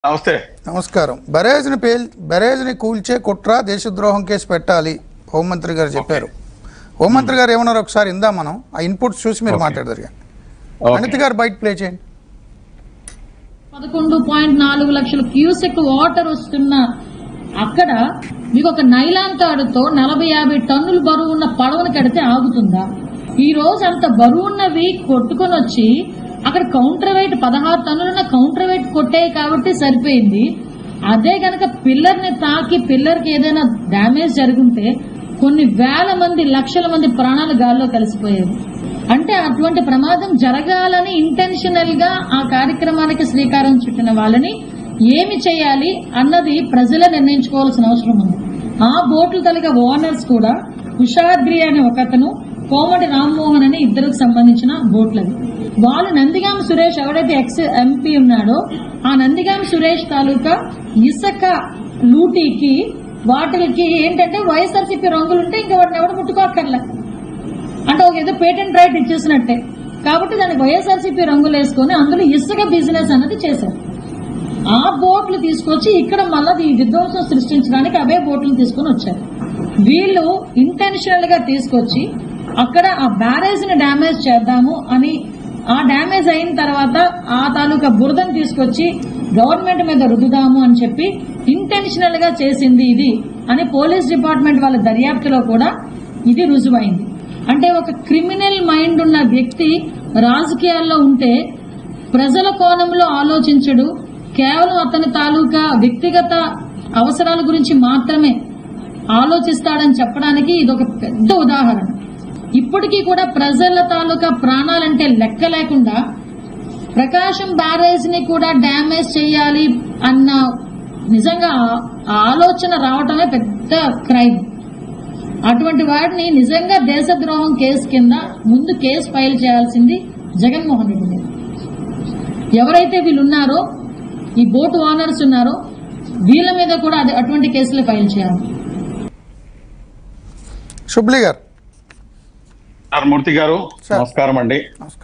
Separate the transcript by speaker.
Speaker 1: నమస్తే
Speaker 2: నమస్కారం బరేజ్ని పేల్ బరేజ్ని కూల్చే కుట్ర దేశద్రోహం కేసు పెట్టాలి హోంమంత్రి గారు చెప్పారు హోంమంత్రి గారు ఏమన్నారు ఒకసారి ఇందా మనం ఆ ఇన్పుట్స్ చూసి మీరు మాట్లాడదారు
Speaker 1: ఓకే.
Speaker 2: అనిత్ గారు బయట ప్లే చేయండి
Speaker 3: పదకొండు పాయింట్ నాలుగు లక్షల క్యూసెక్ వాటర్ వస్తున్న అక్కడ మీకు ఒక నైలాన్ తాడుతో నలభై యాభై టన్నుల బరువు ఉన్న పడవను కడితే ఆగుతుందా ఈ రోజు అంత బరువు ఉన్నవి కొట్టుకొని వచ్చి అక్కడ కౌంటర్ వెయిట్ పదహారు టన్నులున్న కౌంటర్ వెయిట్ కొట్టాయి కాబట్టి సరిపోయింది అదే గనక పిల్లర్ ని తాకి పిల్లర్ కి ఏదైనా డ్యామేజ్ జరుగుంటే కొన్ని వేల మంది లక్షల మంది ప్రాణాలు గాల్లో కలిసిపోయేవి అంటే అటువంటి ప్రమాదం జరగాలని ఇంటెన్షనల్ గా ఆ కార్యక్రమానికి శ్రీకారం చుట్టిన వాళ్ళని ఏమి చేయాలి అన్నది ప్రజలే నిర్ణయించుకోవాల్సిన అవసరం ఉంది ఆ బోట్లు తలిగే ఓనర్స్ కూడా కుషాద్రి అనే ఒకతను కోమటి రామ్మోహన్ అని ఇద్దరికి సంబంధించిన బోట్లవి వాళ్ళు నందిగామ సురేష్ ఎవరైతే ఎక్స్ ఎంపీ ఉన్నాడో ఆ నందిగామ సురేష్ తాలూకా ఇసుక లూటీకి వాటికి ఏంటంటే వైఎస్ఆర్సీపీ రంగులు ఉంటే ఇంకా వాటిని ఎవరు ముట్టుకోక్కర్లే అంటే ఒక ఏదో పేటెంట్ రైట్ ఇచ్చేసినట్టే కాబట్టి దానికి వైఎస్ఆర్సీపీ రంగులు వేసుకొని అందులో ఇసుక బిజినెస్ అన్నది చేశారు ఆ బోట్లు తీసుకొచ్చి ఇక్కడ మళ్ళీ ఈ విధ్వంసం సృష్టించడానికి అవే బోట్లు తీసుకొని వచ్చారు వీళ్ళు ఇంటెన్షనల్ గా తీసుకొచ్చి అక్కడ ఆ బ్యారేజ్ ని డ్యామేజ్ చేద్దాము అని ఆ డ్యామేజ్ అయిన తర్వాత ఆ తాలూకా బురదను తీసుకొచ్చి గవర్నమెంట్ మీద రుద్దుదాము అని చెప్పి ఇంటెన్షనల్ గా చేసింది ఇది అని పోలీస్ డిపార్ట్మెంట్ వాళ్ళ దర్యాప్తులో కూడా ఇది రుజువైంది అంటే ఒక క్రిమినల్ మైండ్ ఉన్న వ్యక్తి రాజకీయాల్లో ఉంటే ప్రజల కోణంలో ఆలోచించడు కేవలం అతని తాలూకా వ్యక్తిగత అవసరాల గురించి మాత్రమే ఆలోచిస్తాడని చెప్పడానికి ఇది ఒక పెద్ద ఉదాహరణ ఇప్పటికీ కూడా ప్రజల తాలూకా ప్రాణాలంటే లెక్క లేకుండా ప్రకాశం బ్యారేజ్ ని కూడా డ్యామేజ్ చేయాలి అన్న నిజంగా ఆ ఆలోచన రావటమే పెద్ద క్రైమ్ అటువంటి వాడిని నిజంగా దేశద్రోహం కేసు కింద ముందు కేసు ఫైల్ చేయాల్సింది జగన్మోహన్ రెడ్డి మీద ఎవరైతే వీళ్ళు ఉన్నారో ఈ బోట్ ఓనర్స్ ఉన్నారో వీళ్ళ మీద కూడా అది అటువంటి కేసులు ఫైల్ చేయాలి
Speaker 2: శుభ్లి గారు
Speaker 1: సార్ మూర్తి గారు
Speaker 2: సార్.
Speaker 1: నమస్కారం అండి
Speaker 2: నమస్కారం